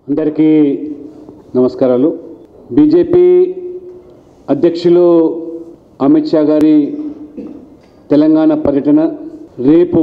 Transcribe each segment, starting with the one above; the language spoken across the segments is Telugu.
అందరికీ నమస్కారాలు బీజేపీ అధ్యక్షులు అమిత్ షా గారి తెలంగాణ పర్యటన రేపు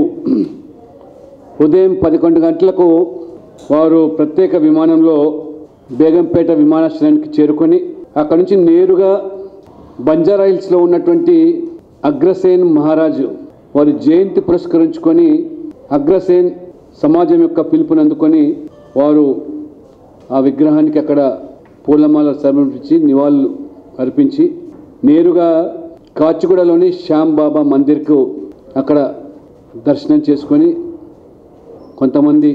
ఉదయం పదకొండు గంటలకు వారు ప్రత్యేక విమానంలో బేగంపేట విమానాశ్రయానికి చేరుకొని అక్కడి నుంచి నేరుగా బంజారా హిల్స్లో ఉన్నటువంటి అగ్రసేన్ మహారాజు వారి జయంతి పురస్కరించుకొని అగ్రసేన్ సమాజం యొక్క పిలుపుని అందుకొని వారు ఆ విగ్రహానికి అక్కడ పూలమాల సమర్పించి నివాళులు అర్పించి నేరుగా కాచిగూడలోని శ్యామ్ బాబా మందిర్కు అక్కడ దర్శనం చేసుకొని కొంతమంది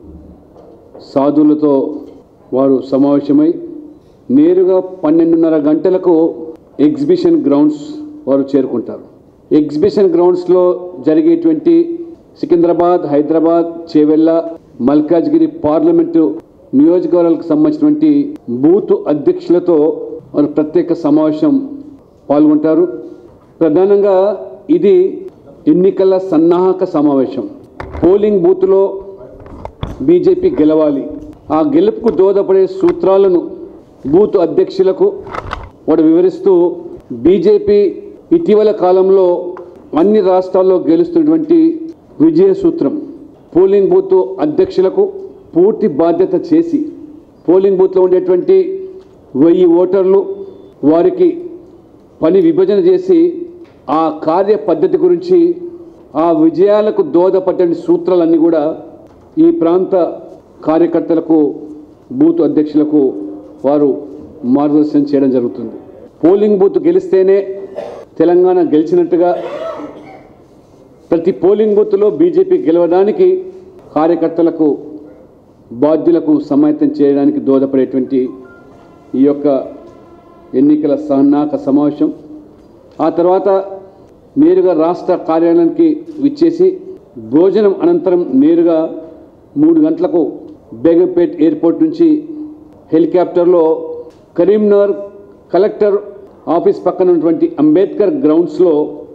సాధువులతో వారు సమావేశమై నేరుగా పన్నెండున్నర గంటలకు ఎగ్జిబిషన్ గ్రౌండ్స్ వారు చేరుకుంటారు ఎగ్జిబిషన్ గ్రౌండ్స్లో జరిగేటువంటి సికింద్రాబాద్ హైదరాబాద్ చేవెళ్ళ మల్కాజ్గిరి పార్లమెంటు నియోజకవర్గాలకు సంబంధించినటువంటి బూత్ అధ్యక్షులతో వారు ప్రత్యేక సమావేశం పాల్గొంటారు ప్రధానంగా ఇది ఎన్నికల సన్నాహక సమావేశం పోలింగ్ బూత్లో బీజేపీ గెలవాలి ఆ గెలుపుకు దోహదపడే సూత్రాలను బూత్ అధ్యక్షులకు వాడు వివరిస్తూ బీజేపీ ఇటీవల కాలంలో అన్ని రాష్ట్రాల్లో గెలుస్తున్నటువంటి విజయ సూత్రం పోలింగ్ బూత్ అధ్యక్షులకు పూర్తి బాధ్యత చేసి పోలింగ్ బూత్లో ఉండేటువంటి వెయ్యి ఓటర్లు వారికి పని విభజన చేసి ఆ కార్య పద్ధతి గురించి ఆ విజయాలకు దోహదపడ్డ సూత్రాలన్నీ కూడా ఈ ప్రాంత కార్యకర్తలకు బూత్ అధ్యక్షులకు వారు మార్గదర్శనం చేయడం జరుగుతుంది పోలింగ్ బూత్ గెలిస్తేనే తెలంగాణ గెలిచినట్టుగా ప్రతి పోలింగ్ బూత్లో బీజేపీ గెలవడానికి కార్యకర్తలకు బాధ్యులకు సమాయత్తం చేయడానికి దోహదపడేటువంటి ఈ యొక్క ఎన్నికల సన్నాహక సమావేశం ఆ తర్వాత నేరుగా రాష్ట్ర కార్యాలయానికి విచ్చేసి భోజనం అనంతరం నేరుగా మూడు గంటలకు బేగంపేట్ ఎయిర్పోర్ట్ నుంచి హెలికాప్టర్లో కరీంనగర్ కలెక్టర్ ఆఫీస్ పక్కన ఉన్నటువంటి అంబేద్కర్ గ్రౌండ్స్లో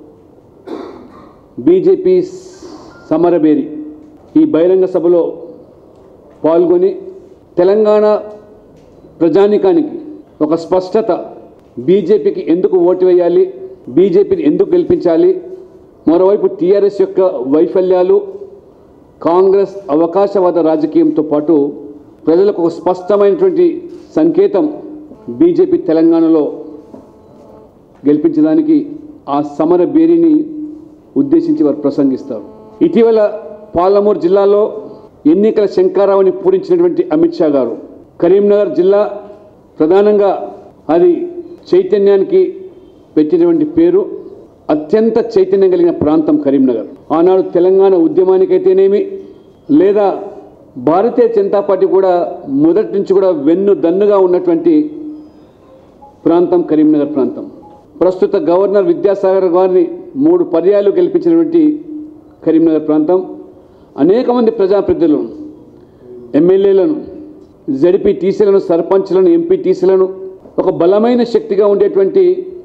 బీజేపీ సమరబేరి ఈ బహిరంగ సభలో పాల్గొని తెలంగాణ ప్రజానికానికి ఒక స్పష్టత బీజేపీకి ఎందుకు ఓటు వేయాలి బీజేపీని ఎందుకు గెలిపించాలి మరోవైపు టీఆర్ఎస్ యొక్క వైఫల్యాలు కాంగ్రెస్ అవకాశవాద రాజకీయంతో పాటు ప్రజలకు ఒక స్పష్టమైనటువంటి సంకేతం బీజేపీ తెలంగాణలో గెలిపించడానికి ఆ సమర బేరీని ఉద్దేశించి వారు ప్రసంగిస్తారు ఇటీవల పాలమూరు జిల్లాలో ఎన్నికల శంకారావుని పూరించినటువంటి అమిత్ షా గారు కరీంనగర్ జిల్లా ప్రధానంగా అది చైతన్యానికి పెట్టినటువంటి పేరు అత్యంత చైతన్యం కలిగిన ప్రాంతం కరీంనగర్ ఆనాడు తెలంగాణ ఉద్యమానికైతేనేమి లేదా భారతీయ జనతా పార్టీ కూడా మొదటి నుంచి కూడా వెన్ను దన్నుగా ఉన్నటువంటి ప్రాంతం కరీంనగర్ ప్రాంతం ప్రస్తుత గవర్నర్ విద్యాసాగర్ గారిని మూడు పర్యాలు గెలిపించినటువంటి కరీంనగర్ ప్రాంతం అనేక మంది ప్రజాప్రతినిధులను ఎమ్మెల్యేలను జడిపి టీసీలను సర్పంచ్లను ఎంపీ టీసీలను ఒక బలమైన శక్తిగా ఉండేటువంటి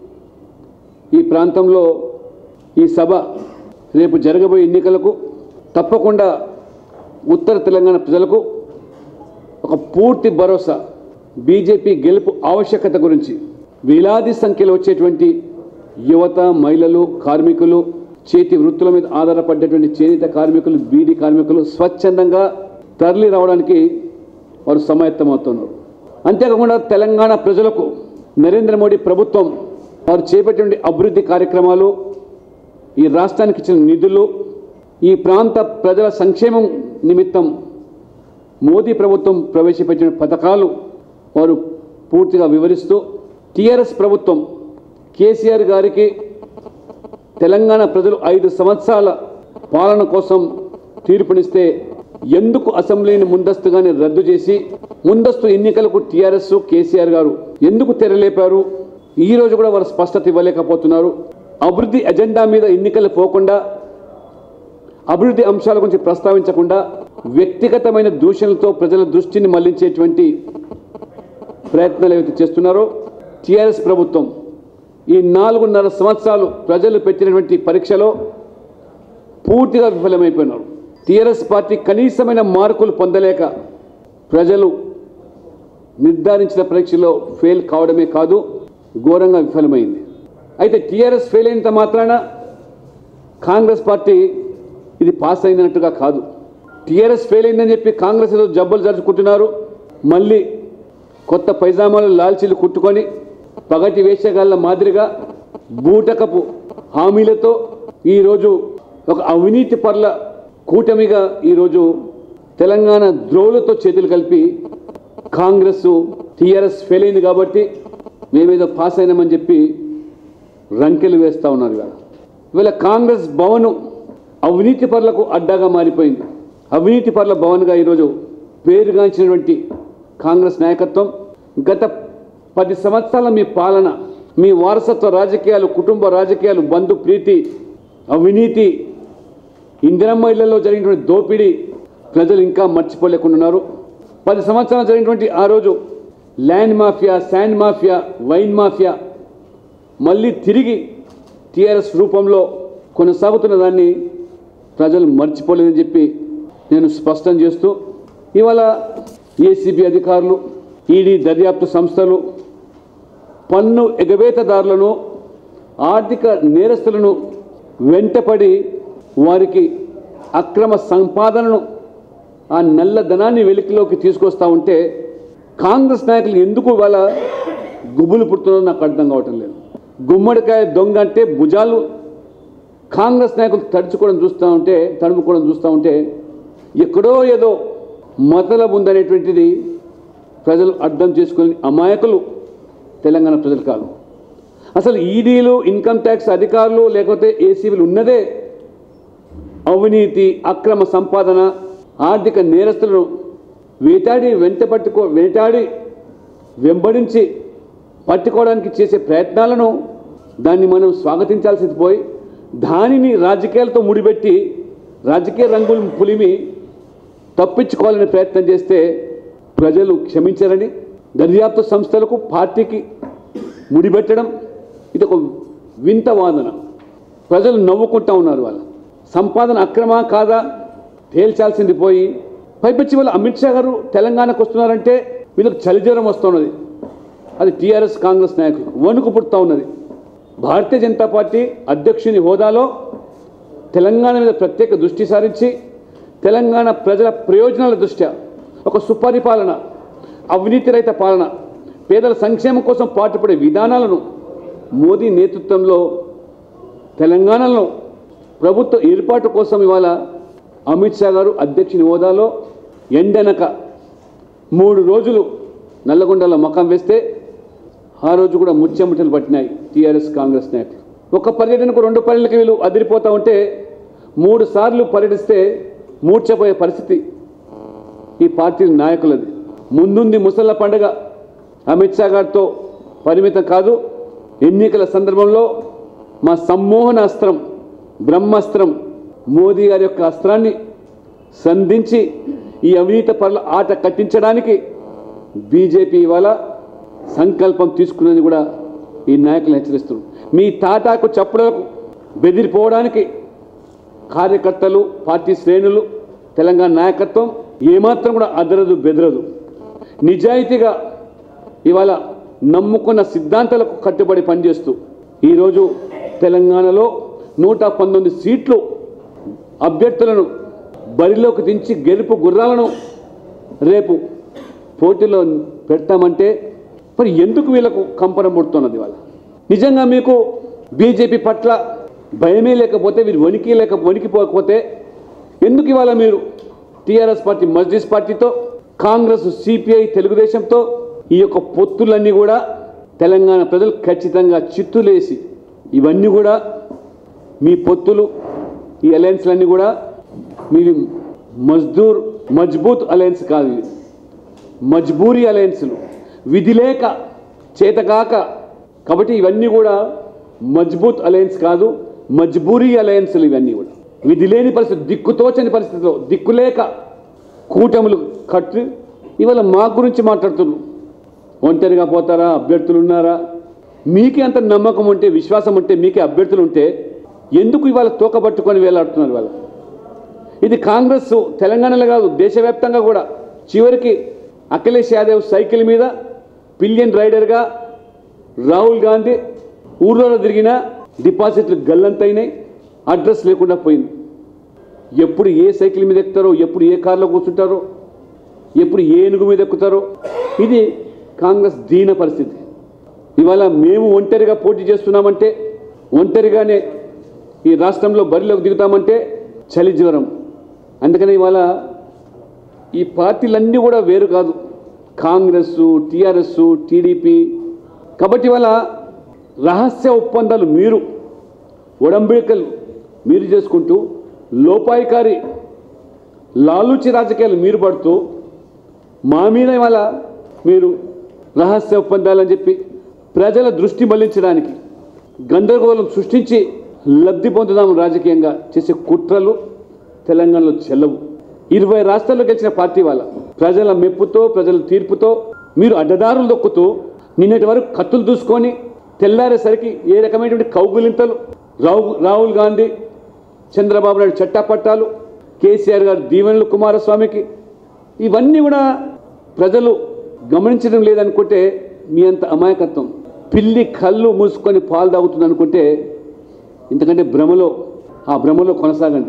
ఈ ప్రాంతంలో ఈ సభ రేపు జరగబోయే ఎన్నికలకు తప్పకుండా ఉత్తర తెలంగాణ ప్రజలకు ఒక పూర్తి భరోసా బీజేపీ గెలుపు ఆవశ్యకత గురించి వేలాది సంఖ్యలో వచ్చేటువంటి యువత మహిళలు కార్మికులు చేతి వృత్తుల మీద ఆధారపడేటువంటి చేనేత కార్మికులు బీడీ కార్మికులు స్వచ్ఛందంగా తరలి రావడానికి వారు సమాయత్తమవుతున్నారు అంతేకాకుండా తెలంగాణ ప్రజలకు నరేంద్ర మోడీ ప్రభుత్వం వారు చేపట్టిన అభివృద్ధి కార్యక్రమాలు ఈ రాష్ట్రానికి ఇచ్చిన నిధులు ఈ ప్రాంత ప్రజల సంక్షేమం నిమిత్తం మోదీ ప్రభుత్వం ప్రవేశపెట్టిన పథకాలు వారు పూర్తిగా వివరిస్తూ టీఆర్ఎస్ ప్రభుత్వం కేసీఆర్ గారికి తెలంగాణ ప్రజలు ఐదు సంవత్సరాల పాలన కోసం తీర్పునిస్తే ఎందుకు అసెంబ్లీని ముందస్తుగానే రద్దు చేసి ముందస్తు ఎన్నికలకు టీఆర్ఎస్ కేసీఆర్ గారు ఎందుకు తెరలేపారు ఈ రోజు కూడా వారు స్పష్టత ఇవ్వలేకపోతున్నారు అభివృద్ధి ఎజెండా మీద ఎన్నికలు పోకుండా అభివృద్ధి అంశాల గురించి ప్రస్తావించకుండా వ్యక్తిగతమైన దూషణలతో ప్రజల దృష్టిని మళ్లించేటువంటి ప్రయత్నాలు ఏవైతే చేస్తున్నారో టీఆర్ఎస్ ప్రభుత్వం ఈ నాలుగున్నర సంవత్సరాలు ప్రజలు పెట్టినటువంటి పరీక్షలో పూర్తిగా విఫలమైపోయినారు టీఆర్ఎస్ పార్టీ కనీసమైన మార్కులు పొందలేక ప్రజలు నిర్ధారించిన పరీక్షలో ఫెయిల్ కావడమే కాదు ఘోరంగా విఫలమైంది అయితే టీఆర్ఎస్ ఫెయిల్ అయినంత మాత్రాన కాంగ్రెస్ పార్టీ ఇది పాస్ అయినట్టుగా కాదు టీఆర్ఎస్ ఫెయిల్ అయిందని చెప్పి కాంగ్రెస్ ఏదో జబ్బులు జరుపుకుంటున్నారు మళ్ళీ కొత్త పైజామాలు లాల్చీలు కుట్టుకొని పగటి వేషగాళ్ళ మాదిరిగా బూటకపు హామీలతో ఈరోజు ఒక అవినీతి పర్ల కూటమిగా ఈరోజు తెలంగాణ ద్రోవులతో చేతులు కలిపి కాంగ్రెస్ టీఆర్ఎస్ ఫెయిల్ అయింది కాబట్టి మేమేదో పాస్ అయినామని చెప్పి రంకెలు వేస్తూ ఉన్నారు ఇవాళ ఇవాళ కాంగ్రెస్ భవన్ అవినీతి పరులకు అడ్డాగా మారిపోయింది అవినీతి పరుల భవన్గా ఈరోజు పేరుగాంచినటువంటి కాంగ్రెస్ నాయకత్వం గత పది సంవత్సరాల మీ పాలన మీ వారసత్వ రాజకీయాలు కుటుంబ రాజకీయాలు బంధు ప్రీతి అవినీతి ఇందిరమ్మ ఇళ్లలో జరిగినటువంటి దోపిడీ ప్రజలు ఇంకా మర్చిపోలేకుండా ఉన్నారు పది సంవత్సరాలు జరిగినటువంటి ఆ రోజు land mafia sand mafia wine mafia మళ్ళీ తిరిగి టీఆర్ఎస్ రూపంలో కొనసాగుతున్న దాన్ని ప్రజలు మర్చిపోలేదని చెప్పి నేను స్పష్టం చేస్తూ ఇవాళ ఏసీబీ అధికారులు ఈడీ దర్యాప్తు సంస్థలు పన్ను ఎగవేతదారులను ఆర్థిక నేరస్తులను వెంటపడి వారికి అక్రమ సంపాదనను ఆ నల్లధనాన్ని వెలికిలోకి తీసుకొస్తా ఉంటే కాంగ్రెస్ నాయకులు ఎందుకు వాళ్ళ గుబులు పుడుతుందో నాకు అర్థం కావటం లేదు గుమ్మడికాయ దొంగ అంటే భుజాలు కాంగ్రెస్ నాయకులు తడుచుకోవడం చూస్తూ ఉంటే తడుముకోవడం చూస్తూ ఉంటే ఎక్కడో ఏదో మతలబ్ ఉందనేటువంటిది ప్రజలు అర్థం చేసుకుని అమాయకులు తెలంగాణ ప్రజలు కాదు అసలు ఈడీలు ఇన్కమ్ ట్యాక్స్ అధికారులు లేకపోతే ఏసీబీలు ఉన్నదే అవినీతి అక్రమ సంపాదన ఆర్థిక నేరస్తులను వేటాడి వెంట పట్టుకో వేటాడి వెంబడించి పట్టుకోవడానికి చేసే ప్రయత్నాలను దాన్ని మనం స్వాగతించాల్సింది పోయి దానిని రాజకీయాలతో ముడిపెట్టి రాజకీయ రంగులు పులిమి తప్పించుకోవాలనే ప్రయత్నం చేస్తే ప్రజలు క్షమించారని దర్యాప్తు సంస్థలకు పార్టీకి ముడిపెట్టడం ఇది ఒక వింత వాదన ప్రజలు నవ్వుకుంటా ఉన్నారు వాళ్ళు సంపాదన అక్రమా కాదా తేల్చాల్సింది పోయి పైపెచ్చి వాళ్ళు అమిత్ షా గారు తెలంగాణకు వస్తున్నారంటే వీళ్ళకి చలిజ్వరం వస్తున్నది అది టీఆర్ఎస్ కాంగ్రెస్ నాయకులు వణుకు పుడుతూ ఉన్నది భారతీయ జనతా పార్టీ అధ్యక్షుని హోదాలో తెలంగాణ మీద ప్రత్యేక దృష్టి సారించి తెలంగాణ ప్రజల ప్రయోజనాల దృష్ట్యా ఒక సుపరిపాలన అవినీతి రహిత పాలన పేదల సంక్షేమం కోసం పాటుపడే విధానాలను మోదీ నేతృత్వంలో తెలంగాణలో ప్రభుత్వ ఏర్పాటు కోసం ఇవాళ అమిత్ షా గారు అధ్యక్షుని హోదాలో ఎండనక మూడు రోజులు నల్లగొండలో మకం వేస్తే ఆ రోజు కూడా ముచ్చెముట్టలు పట్టినాయి టీఆర్ఎస్ కాంగ్రెస్ నాయకులు ఒక పర్యటనకు రెండు పర్యటనకి వీళ్ళు అదిరిపోతూ ఉంటే మూడు సార్లు పర్యటిస్తే మూర్చపోయే పరిస్థితి ఈ పార్టీ నాయకులది ముందుంది ముసళ్ళ పండుగ అమిత్ షా గారితో పరిమితం కాదు ఎన్నికల సందర్భంలో మా సమ్మోహన అస్త్రం బ్రహ్మాస్త్రం మోదీ గారి యొక్క అస్త్రాన్ని సంధించి ఈ అవినీత పరుల ఆట కట్టించడానికి బీజేపీ ఇవాళ సంకల్పం తీసుకున్నది కూడా ఈ నాయకులు హెచ్చరిస్తున్నారు మీ తాటాకు చప్పుడలకు బెదిరిపోవడానికి కార్యకర్తలు పార్టీ శ్రేణులు తెలంగాణ నాయకత్వం ఏమాత్రం కూడా అదరదు బెదరదు నిజాయితీగా ఇవాళ నమ్ముకున్న సిద్ధాంతాలకు కట్టుబడి పనిచేస్తూ ఈరోజు తెలంగాణలో నూట పంతొమ్మిది సీట్లు అభ్యర్థులను బరిలోకి దించి గెలుపు గుర్రాలను రేపు పోటీలో పెడతామంటే మరి ఎందుకు వీళ్ళకు కంపనం పుడుతున్నది వాళ్ళ నిజంగా మీకు బీజేపీ పట్ల భయమే లేకపోతే మీరు వణికి లేక వణికిపోకపోతే ఎందుకు ఇవాళ మీరు టీఆర్ఎస్ పార్టీ మజ్లిస్ పార్టీతో కాంగ్రెస్ సిపిఐ తెలుగుదేశంతో ఈ యొక్క పొత్తులన్నీ కూడా తెలంగాణ ప్రజలు ఖచ్చితంగా చిత్తులేసి ఇవన్నీ కూడా మీ పొత్తులు ఈ అలయన్స్లన్నీ కూడా మీవి మజ్దూర్ మజ్బూత్ అలయన్స్ కాదు ఇవి మజ్బూరీ అలయన్స్లు విధి లేక చేతకాక కాబట్టి ఇవన్నీ కూడా మజ్బూత్ అలయన్స్ కాదు మజ్బూరీ అలయన్స్లు ఇవన్నీ కూడా విధి లేని పరిస్థితి దిక్కుతోచని పరిస్థితిలో దిక్కులేక కూటములు కట్టి ఇవాళ మా గురించి మాట్లాడుతున్నారు ఒంటరిగా పోతారా అభ్యర్థులు ఉన్నారా మీకే అంత నమ్మకం ఉంటే విశ్వాసం ఉంటే మీకే అభ్యర్థులు ఉంటే ఎందుకు ఇవాళ తోకబట్టుకొని వేలాడుతున్నారు ఇవాళ ఇది కాంగ్రెస్ తెలంగాణలో కాదు దేశవ్యాప్తంగా కూడా చివరికి అఖిలేష్ యాదవ్ సైకిల్ మీద పిలియన్ రైడర్గా రాహుల్ గాంధీ ఊర్లో తిరిగిన డిపాజిట్లు గల్లంతైనాయి అడ్రస్ లేకుండా పోయింది ఎప్పుడు ఏ సైకిల్ మీద ఎక్కుతారో ఎప్పుడు ఏ కార్లో కూర్చుంటారో ఎప్పుడు ఏ ఏనుగు మీద ఎక్కుతారో ఇది కాంగ్రెస్ దీన పరిస్థితి ఇవాళ మేము ఒంటరిగా పోటీ చేస్తున్నామంటే ఒంటరిగానే ఈ రాష్ట్రంలో బరిలోకి దిగుతామంటే చలి జ్వరం అందుకని ఇవాళ ఈ పార్టీలన్నీ కూడా వేరు కాదు కాంగ్రెస్ టీఆర్ఎస్ టీడీపీ కాబట్టి ఇవాళ రహస్య ఒప్పందాలు మీరు ఒడంబికలు మీరు చేసుకుంటూ లోపాయికారి లాలూచి రాజకీయాలు మీరు పడుతూ మా మీద ఇవాళ మీరు రహస్య ఒప్పందాలని చెప్పి ప్రజల దృష్టి మళ్లించడానికి గందరగోళం సృష్టించి లబ్ధి పొందుదాం రాజకీయంగా చేసే కుట్రలు తెలంగాణలో చెల్లవు ఇరవై రాష్ట్రాల్లో గెలిచిన పార్టీ వాళ్ళ ప్రజల మెప్పుతో ప్రజల తీర్పుతో మీరు అడ్డదారులు దొక్కుతూ నిన్నటి వరకు కత్తులు దూసుకొని తెల్లారేసరికి ఏ రకమైనటువంటి కౌగులింతలు రాహు రాహుల్ గాంధీ చంద్రబాబు నాయుడు చట్టాపట్టాలు కేసీఆర్ గారు దీవెనలు కుమారస్వామికి ఇవన్నీ కూడా ప్రజలు గమనించడం లేదనుకుంటే మీ అంత అమాయకత్వం పిల్లి కళ్ళు మూసుకొని పాలు తాగుతుంది అనుకుంటే ఇంతకంటే భ్రమలో ఆ భ్రమలో కొనసాగండి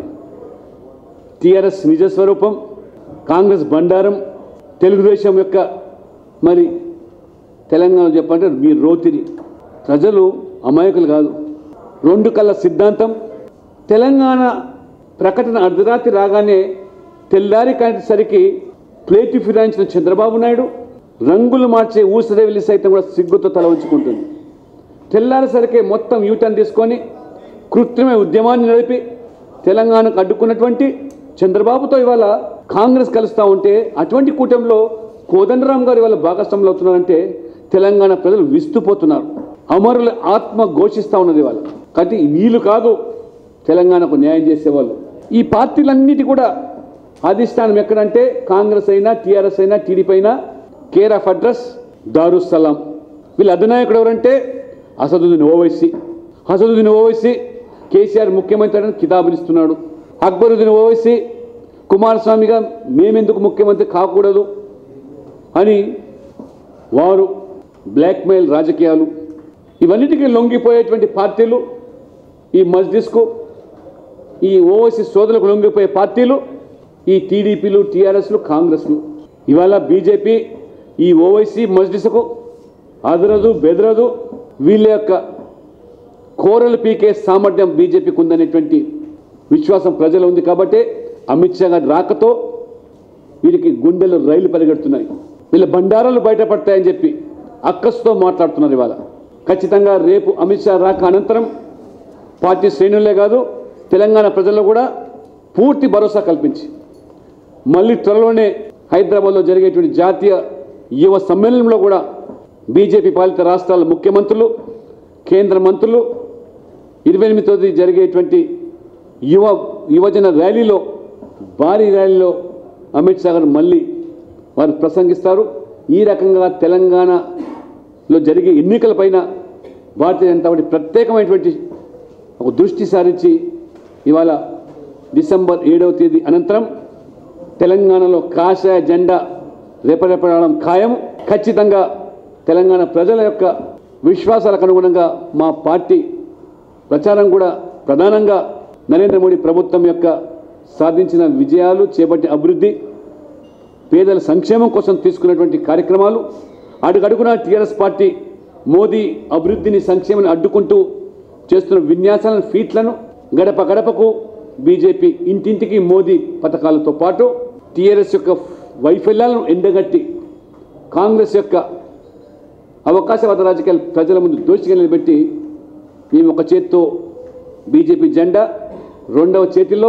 టీఆర్ఎస్ నిజ స్వరూపం కాంగ్రెస్ బండారం తెలుగుదేశం యొక్క మరి తెలంగాణ చెప్పంటే మీ రోతిరి ప్రజలు అమాయకులు కాదు రెండు కళ్ళ సిద్ధాంతం తెలంగాణ ప్రకటన అర్ధరాత్రి రాగానే తెల్లారి కాసేసరికి ప్లేటు ఫిరాయించిన చంద్రబాబు నాయుడు రంగులు మార్చే ఊసరేవిలి సైతం కూడా సిగ్గుతో తల ఉంచుకుంటుంది తెల్లారేసరికి మొత్తం యూటర్న్ తీసుకొని కృత్రిమ ఉద్యమాన్ని నడిపి తెలంగాణకు అడ్డుకున్నటువంటి చంద్రబాబుతో ఇవాళ కాంగ్రెస్ కలుస్తూ ఉంటే అటువంటి కూటమిలో కోదండరాం గారు ఇవాళ భాగస్వాములు అవుతున్నారంటే తెలంగాణ ప్రజలు విస్తుపోతున్నారు అమరుల ఆత్మ ఘోషిస్తూ ఉన్నది ఇవాళ కాబట్టి వీళ్ళు కాదు తెలంగాణకు న్యాయం చేసేవాళ్ళు ఈ పార్టీలన్నిటి కూడా అధిష్టానం ఎక్కడంటే కాంగ్రెస్ అయినా టీఆర్ఎస్ అయినా టీడీపీ అయినా కేర్ ఆఫ్ అడ్రస్ దారుసలాం వీళ్ళ అధినాయకుడు ఎవరంటే అసదుద్దీన్ ఓవైసీ అసదుద్దీన్ ఓవైసీ కేసీఆర్ ముఖ్యమంత్రి అని కితాబునిస్తున్నాడు అక్బరుద్దీన్ ఓవైసీ కుమారస్వామిగా మేమెందుకు ముఖ్యమంత్రి కాకూడదు అని వారు బ్లాక్మెయిల్ రాజకీయాలు ఇవన్నిటికీ లొంగిపోయేటువంటి పార్టీలు ఈ మజ్లిస్కు ఈ ఓవైసీ సోదరులకు లొంగిపోయే పార్టీలు ఈ టీడీపీలు టీఆర్ఎస్లు కాంగ్రెస్లు ఇవాళ బీజేపీ ఈ ఓవైసీ మజ్లిస్కు అదరదు బెదరదు వీళ్ళ యొక్క కోరలు పీకే సామర్థ్యం బీజేపీకి ఉందనేటువంటి విశ్వాసం ప్రజలు ఉంది కాబట్టి అమిత్ షా గారి రాకతో వీరికి గుండెలు రైలు పరిగెడుతున్నాయి వీళ్ళ బండారాలు బయటపడతాయని చెప్పి అక్కసుతో మాట్లాడుతున్నారు ఇవాళ ఖచ్చితంగా రేపు అమిత్ షా రాక అనంతరం పార్టీ శ్రేణులే కాదు తెలంగాణ ప్రజల్లో కూడా పూర్తి భరోసా కల్పించి మళ్ళీ త్వరలోనే హైదరాబాద్లో జరిగేటువంటి జాతీయ యువ సమ్మేళనంలో కూడా బీజేపీ పాలిత రాష్ట్రాల ముఖ్యమంత్రులు కేంద్ర మంత్రులు ఇరవై ఎనిమిది తేదీ జరిగేటువంటి యువ యువజన ర్యాలీలో భారీ ర్యాలీలో అమిత్ షా గారు మళ్ళీ వారు ప్రసంగిస్తారు ఈ రకంగా తెలంగాణలో జరిగే ఎన్నికలపైన భారతీయ జనతా పార్టీ ప్రత్యేకమైనటువంటి ఒక దృష్టి సారించి ఇవాళ డిసెంబర్ ఏడవ తేదీ అనంతరం తెలంగాణలో కాషాయ జెండా రేపరేపడడం ఖాయం ఖచ్చితంగా తెలంగాణ ప్రజల యొక్క విశ్వాసాలకు అనుగుణంగా మా పార్టీ ప్రచారం కూడా ప్రధానంగా నరేంద్ర మోడీ ప్రభుత్వం యొక్క సాధించిన విజయాలు చేపట్టిన అభివృద్ధి పేదల సంక్షేమం కోసం తీసుకున్నటువంటి కార్యక్రమాలు అడుగడుగున టీఆర్ఎస్ పార్టీ మోదీ అభివృద్ధిని సంక్షేమాన్ని అడ్డుకుంటూ చేస్తున్న విన్యాసాలను ఫీట్లను గడప గడపకు బీజేపీ ఇంటింటికి మోదీ పథకాలతో పాటు టీఆర్ఎస్ యొక్క వైఫల్యాలను ఎండగట్టి కాంగ్రెస్ యొక్క అవకాశవాద రాజకీయాలు ప్రజల ముందు దోషిగా నిలబెట్టి మేము ఒక చేత్తో బీజేపీ జెండా రెండవ చేతిలో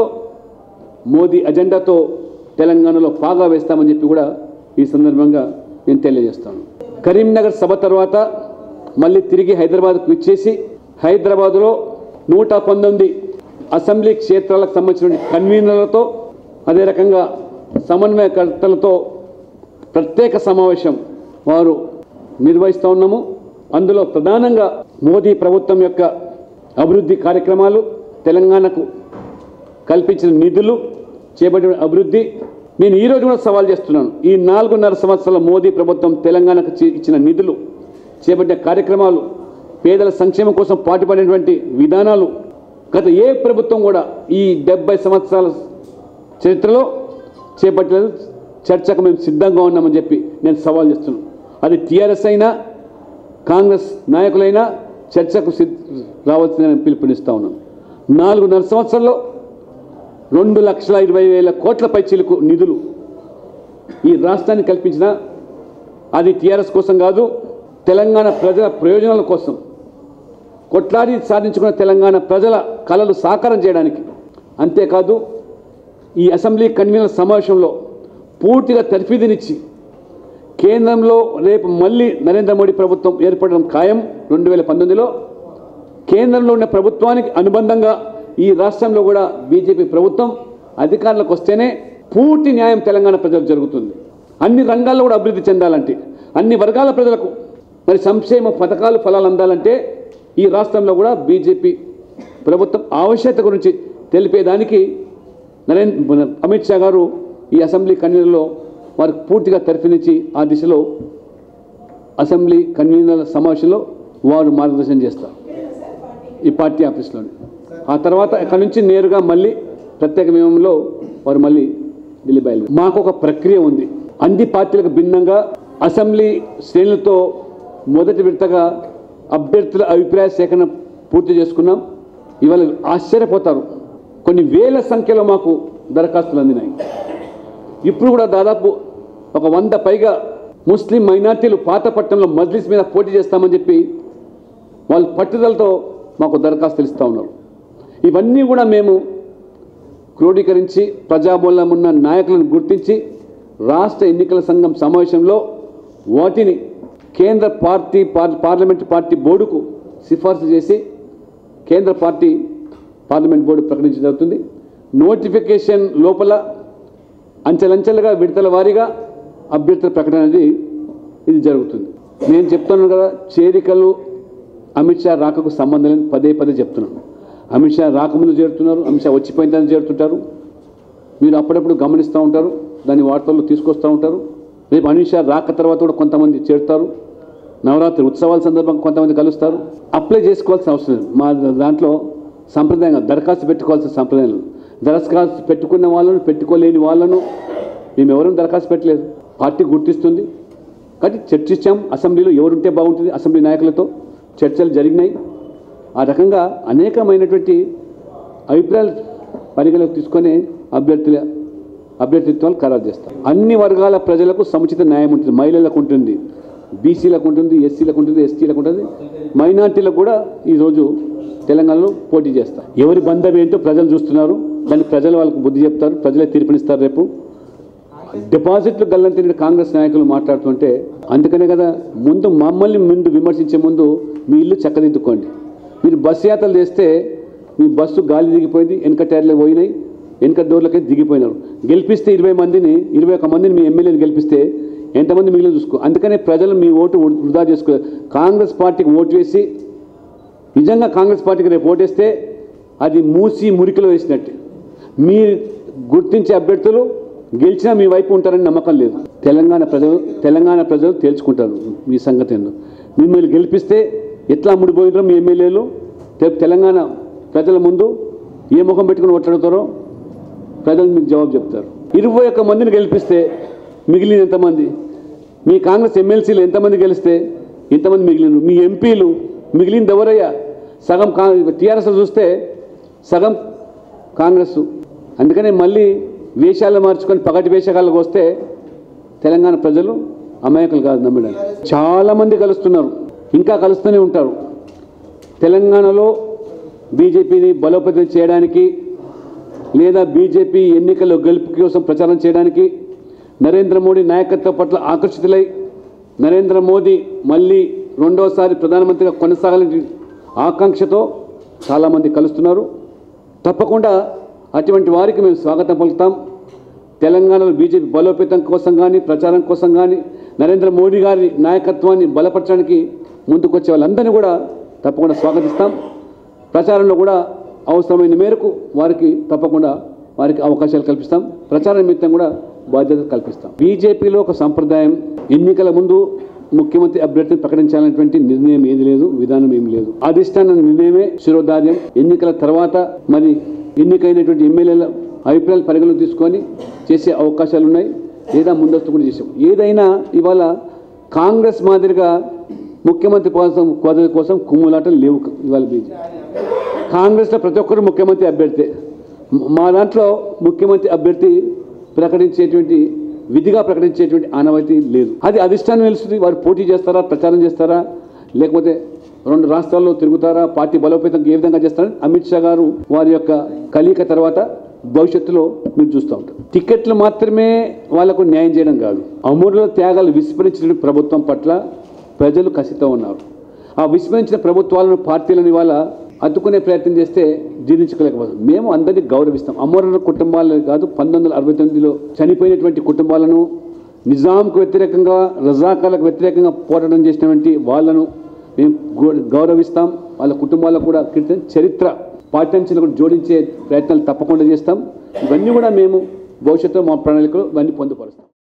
మోదీ అజెండాతో తెలంగాణలో పాగా వేస్తామని చెప్పి కూడా ఈ సందర్భంగా నేను తెలియజేస్తాను కరీంనగర్ సభ తర్వాత మళ్ళీ తిరిగి హైదరాబాద్కు విచ్చేసి హైదరాబాదులో నూట పంతొమ్మిది అసెంబ్లీ క్షేత్రాలకు సంబంధించిన కన్వీనర్లతో అదే రకంగా సమన్వయకర్తలతో ప్రత్యేక సమావేశం వారు నిర్వహిస్తూ ఉన్నాము అందులో ప్రధానంగా మోదీ ప్రభుత్వం యొక్క అభివృద్ధి కార్యక్రమాలు తెలంగాణకు కల్పించిన నిధులు చేపట్టిన అభివృద్ధి నేను ఈ రోజు కూడా సవాల్ చేస్తున్నాను ఈ నాలుగున్నర సంవత్సరాల మోదీ ప్రభుత్వం తెలంగాణకు చి- ఇచ్చిన నిధులు చేపట్టిన కార్యక్రమాలు పేదల సంక్షేమం కోసం పాటుపడినటువంటి విధానాలు గత ఏ ప్రభుత్వం కూడా ఈ డెబ్బై సంవత్సరాల చరిత్రలో చేపట్టలేదు చర్చకు మేము సిద్ధంగా ఉన్నామని చెప్పి నేను సవాల్ చేస్తున్నాను అది టీఆర్ఎస్ అయినా కాంగ్రెస్ నాయకులైనా చర్చకు సిద్ధ రావాల్సిందని పిలుపునిస్తా ఉన్నాను నాలుగున్నర సంవత్సరంలో రెండు లక్షల ఇరవై వేల కోట్ల పైచీలకు నిధులు ఈ రాష్ట్రానికి కల్పించిన అది టీఆర్ఎస్ కోసం కాదు తెలంగాణ ప్రజల ప్రయోజనాల కోసం కొట్లాడి సాధించుకున్న తెలంగాణ ప్రజల కళలు సాకారం చేయడానికి అంతేకాదు ఈ అసెంబ్లీ కన్వీనర్ సమావేశంలో పూర్తిగా తర్ఫీదునిచ్చి కేంద్రంలో రేపు మళ్ళీ నరేంద్ర మోడీ ప్రభుత్వం ఏర్పడడం ఖాయం రెండు వేల పంతొమ్మిదిలో కేంద్రంలో ఉన్న ప్రభుత్వానికి అనుబంధంగా ఈ రాష్ట్రంలో కూడా బీజేపీ ప్రభుత్వం అధికారంలోకి వస్తేనే పూర్తి న్యాయం తెలంగాణ ప్రజలకు జరుగుతుంది అన్ని రంగాల్లో కూడా అభివృద్ధి చెందాలంటే అన్ని వర్గాల ప్రజలకు మరి సంక్షేమ పథకాలు ఫలాలు అందాలంటే ఈ రాష్ట్రంలో కూడా బీజేపీ ప్రభుత్వం ఆవశ్యకత గురించి తెలిపేదానికి నరేంద్ర అమిత్ షా గారు ఈ అసెంబ్లీ కన్వీనర్లో వారికి పూర్తిగా తరఫునిచ్చి ఆ దిశలో అసెంబ్లీ కన్వీనర్ల సమావేశంలో వారు మార్గదర్శనం చేస్తారు ఈ పార్టీ ఆఫీస్లోనే ఆ తర్వాత అక్కడి నుంచి నేరుగా మళ్ళీ ప్రత్యేక నియమంలో వారు మళ్ళీ ఢిల్లీ బయలు మాకు ఒక ప్రక్రియ ఉంది అన్ని పార్టీలకు భిన్నంగా అసెంబ్లీ శ్రేణులతో మొదటి విడతగా అభ్యర్థుల అభిప్రాయ సేకరణ పూర్తి చేసుకున్నాం ఇవాళ ఆశ్చర్యపోతారు కొన్ని వేల సంఖ్యలో మాకు దరఖాస్తులు అందినాయి ఇప్పుడు కూడా దాదాపు ఒక వంద పైగా ముస్లిం మైనార్టీలు పాతపట్నంలో మజ్లిస్ మీద పోటీ చేస్తామని చెప్పి వాళ్ళు పట్టుదలతో మాకు దరఖాస్తులు ఇస్తూ ఉన్నారు ఇవన్నీ కూడా మేము క్రోడీకరించి ప్రజాబోలం ఉన్న నాయకులను గుర్తించి రాష్ట్ర ఎన్నికల సంఘం సమావేశంలో వాటిని కేంద్ర పార్టీ పార్- పార్లమెంట్ పార్టీ బోర్డుకు సిఫార్సు చేసి కేంద్ర పార్టీ పార్లమెంట్ బోర్డు ప్రకటించడం జరుగుతుంది నోటిఫికేషన్ లోపల అంచెలంచెలుగా విడతల వారీగా అభ్యర్థుల ప్రకటన అనేది ఇది జరుగుతుంది నేను చెప్తున్నాను కదా చేరికలు అమిత్ షా రాకకు సంబంధం లేని పదే పదే చెప్తున్నాను అమిత్ షా రాకముందు చేరుతున్నారు అమిత్ షా వచ్చిపోయిన తర్వాత చేరుతుంటారు మీరు అప్పుడప్పుడు గమనిస్తూ ఉంటారు దాని వార్తల్లో తీసుకొస్తూ ఉంటారు రేపు అమిత్ షా రాక తర్వాత కూడా కొంతమంది చేరుతారు నవరాత్రి ఉత్సవాల సందర్భంగా కొంతమంది కలుస్తారు అప్లై చేసుకోవాల్సిన అవసరం లేదు మా దాంట్లో సంప్రదాయంగా దరఖాస్తు పెట్టుకోవాల్సిన సంప్రదాయం లేదు. దరఖాస్తు పెట్టుకున్న వాళ్ళను పెట్టుకోలేని వాళ్ళను మేము ఎవరూ దరఖాస్తు పెట్టలేదు పార్టీ గుర్తిస్తుంది కాబట్టి చర్చించాం అసెంబ్లీలో ఎవరుంటే బాగుంటుంది అసెంబ్లీ నాయకులతో చర్చలు జరిగినాయి ఆ రకంగా అనేకమైనటువంటి అభిప్రాయాలు పరిగణలోకి తీసుకొని అభ్యర్థుల అభ్యర్థిత్వాలు ఖరారు చేస్తారు అన్ని వర్గాల ప్రజలకు సముచిత న్యాయం ఉంటుంది మహిళలకు ఉంటుంది బీసీలకు ఉంటుంది ఎస్సీలకు ఉంటుంది ఎస్టీలకు ఉంటుంది మైనార్టీలకు కూడా ఈరోజు తెలంగాణలో పోటీ చేస్తారు ఎవరి బంధం ఏంటో ప్రజలు చూస్తున్నారు దాన్ని ప్రజలు వాళ్ళకు బుద్ధి చెప్తారు ప్రజలే తీర్పునిస్తారు రేపు డిపాజిట్లు గల్లంతిన కాంగ్రెస్ నాయకులు మాట్లాడుతుంటే అందుకనే కదా ముందు మమ్మల్ని ముందు విమర్శించే ముందు మీ ఇల్లు చక్కదిద్దుకోండి మీరు బస్సు యాత్రలు చేస్తే మీ బస్సు గాలి దిగిపోయింది వెనక టైర్లు పోయినాయి వెనక డోర్లకి దిగిపోయినారు గెలిపిస్తే ఇరవై మందిని ఇరవై ఒక మందిని మీ ఎమ్మెల్యేని గెలిపిస్తే ఎంతమంది మిగిలిన చూసుకో అందుకనే ప్రజలు మీ ఓటు వృధా చేసుకో కాంగ్రెస్ పార్టీకి ఓటు వేసి నిజంగా కాంగ్రెస్ పార్టీకి రేపు ఓటేస్తే అది మూసి మురికిలో వేసినట్టే మీరు గుర్తించే అభ్యర్థులు గెలిచినా మీ వైపు ఉంటారని నమ్మకం లేదు తెలంగాణ ప్రజలు తెలంగాణ ప్రజలు తేల్చుకుంటారు మీ సంగతి ఏందో మిమ్మల్ని గెలిపిస్తే ఎట్లా ముడిపోయినారో మీ ఎమ్మెల్యేలు రేపు తెలంగాణ ప్రజల ముందు ఏ ముఖం పెట్టుకుని ఓట్లాడుతారో ప్రజలు మీకు జవాబు చెప్తారు ఇరవై ఒక్క మందిని గెలిపిస్తే మిగిలిన ఎంతమంది మీ కాంగ్రెస్ ఎమ్మెల్సీలు ఎంతమంది గెలిస్తే ఎంతమంది మిగిలిన మీ ఎంపీలు మిగిలింది ఎవరయ్యా సగం కా టీఆర్ఎస్ చూస్తే సగం కాంగ్రెస్ అందుకనే మళ్ళీ వేషాలు మార్చుకొని పగటి వేషకాలకు వస్తే తెలంగాణ ప్రజలు అమాయకులు కాదు నమ్మడానికి చాలామంది కలుస్తున్నారు ఇంకా కలుస్తూనే ఉంటారు తెలంగాణలో బీజేపీని బలోపేతం చేయడానికి లేదా బీజేపీ ఎన్నికల్లో గెలుపు కోసం ప్రచారం చేయడానికి నరేంద్ర మోడీ నాయకత్వం పట్ల ఆకర్షితులై నరేంద్ర మోదీ మళ్ళీ రెండోసారి ప్రధానమంత్రిగా కొనసాగాలని ఆకాంక్షతో చాలామంది కలుస్తున్నారు తప్పకుండా అటువంటి వారికి మేము స్వాగతం పలుకుతాం తెలంగాణలో బీజేపీ బలోపేతం కోసం కానీ ప్రచారం కోసం కానీ నరేంద్ర మోడీ గారి నాయకత్వాన్ని బలపరచడానికి ముందుకొచ్చే వాళ్ళందరినీ కూడా తప్పకుండా స్వాగతిస్తాం ప్రచారంలో కూడా అవసరమైన మేరకు వారికి తప్పకుండా వారికి అవకాశాలు కల్పిస్తాం ప్రచార నిమిత్తం కూడా బాధ్యత కల్పిస్తాం బీజేపీలో ఒక సంప్రదాయం ఎన్నికల ముందు ముఖ్యమంత్రి అభ్యర్థిని ప్రకటించాలనేటువంటి నిర్ణయం ఏది లేదు విధానం ఏమి లేదు అధిష్టాన నిర్ణయమే శిరోధార్యం ఎన్నికల తర్వాత మరి ఎన్నికైనటువంటి ఎమ్మెల్యేల అభిప్రాయాలు పరిగణలోకి తీసుకొని చేసే అవకాశాలు ఉన్నాయి లేదా ముందస్తు కూడా చేసాం ఏదైనా ఇవాళ కాంగ్రెస్ మాదిరిగా ముఖ్యమంత్రి కోసం పదవి కోసం కుమ్ములాటలు లేవు ఇవాళ బీజేపీ కాంగ్రెస్లో ప్రతి ఒక్కరు ముఖ్యమంత్రి అభ్యర్థి మా దాంట్లో ముఖ్యమంత్రి అభ్యర్థి ప్రకటించేటువంటి విధిగా ప్రకటించేటువంటి ఆనవాయితీ లేదు అది అధిష్టానం తెలుస్తుంది వారు పోటీ చేస్తారా ప్రచారం చేస్తారా లేకపోతే రెండు రాష్ట్రాల్లో తిరుగుతారా పార్టీ బలోపేతం ఏ విధంగా చేస్తారని అమిత్ షా గారు వారి యొక్క కలీక తర్వాత భవిష్యత్తులో మీరు చూస్తూ ఉంటారు టికెట్లు మాత్రమే వాళ్లకు న్యాయం చేయడం కాదు అమూల్య త్యాగాలు విస్మరించిన ప్రభుత్వం పట్ల ప్రజలు కసితో ఉన్నారు ఆ విస్మరించిన ప్రభుత్వాలను పార్టీలను ఇవాళ అడ్డుకునే ప్రయత్నం చేస్తే జీర్ణించుకోలేకపోతుంది మేము అందరినీ గౌరవిస్తాం అమరుల కుటుంబాలు కాదు పంతొమ్మిది వందల అరవై తొమ్మిదిలో చనిపోయినటువంటి కుటుంబాలను నిజాంకు వ్యతిరేకంగా రజాకాలకు వ్యతిరేకంగా పోరాటం చేసినటువంటి వాళ్ళను మేము గౌ- గౌరవిస్తాం వాళ్ళ కుటుంబాలకు కూడా కీర్తన చరిత్ర పాఠ్యాంశాలు కూడా జోడించే ప్రయత్నాలు తప్పకుండా చేస్తాం ఇవన్నీ కూడా మేము భవిష్యత్తులో మా ప్రణాళికలో ఇవన్నీ పొందుపరుస్తాం